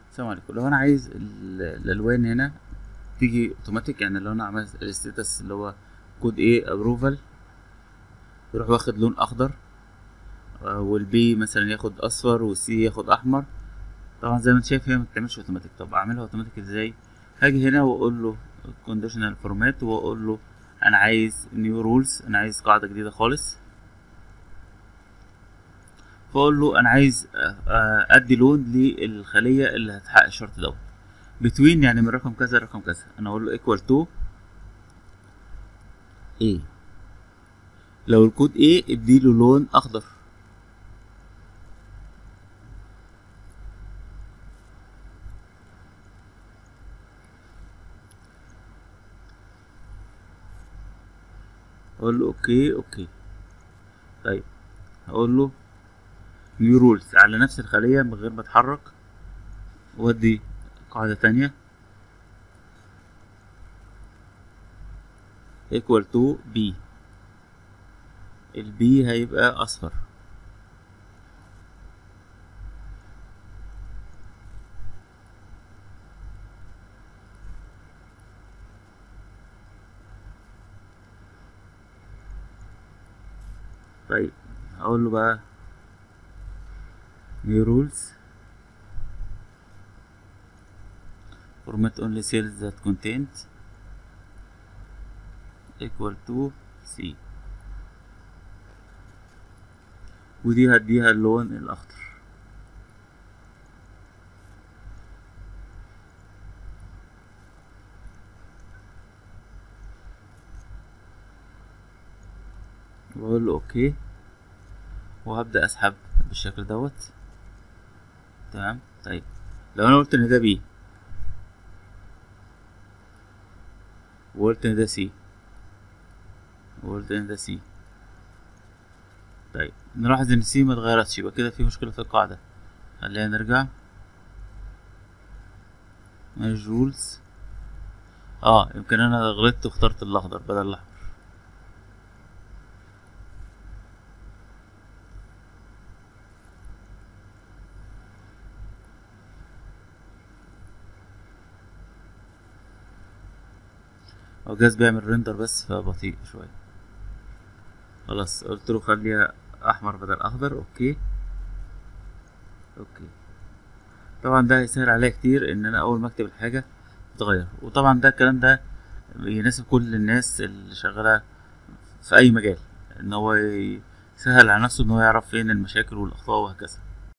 السلام عليكم لو انا عايز ال- الالوان هنا تيجي اوتوماتيك يعني لو انا عملت الستاتس اللي هو كود ايه ابروفال يروح واخد لون اخضر آه، والبي مثلا ياخد اصفر والسي ياخد احمر طبعا زي ما انت شايف هي ما بتعملش اوتوماتيك طب اعملها اوتوماتيك ازاي هاجي هنا واقول له كونديشنال فورمات واقول له انا عايز نيو رولز انا عايز قاعده جديده خالص فاقول له انا عايز آه، آه، ادي لون للخليه اللي هتحقق الشرط دوت بتوين يعني من رقم كذا لرقم كذا انا اقول له ايكوال تو ايه لو الكود ايه اديله لون اخضر اقول له اوكي اوكي طيب هقول له نيو رولز على نفس الخلية من غير ما اتحرك وادي قاعدة تانية equal to b البي هيبقى اصفر طيب هقول له بقى new rules format only cells that contained equal to C ودي هديها اللون الأخضر وأقول له أوكي وهبدأ أسحب بالشكل دوت تمام طيب لو أنا قلت إن ده بي وقلت إن ده سي وقلت إن ده سي طيب نلاحظ إن سي ما اتغيرتش يبقى كده في مشكلة في القاعدة خلينا نرجع جولز اه يمكن انا غلطت واخترت الاخضر بدل الاحمر هو جهاز بيعمل ريندر بس فبطيء شوية خلاص قلت له خليها احمر بدل اخضر اوكي اوكي طبعا ده هيسهل عليا كتير ان انا اول ما اكتب الحاجة تتغير وطبعا ده الكلام ده يناسب كل الناس اللي شغالة في اي مجال ان هو يسهل على نفسه ان هو يعرف فين المشاكل والاخطاء وهكذا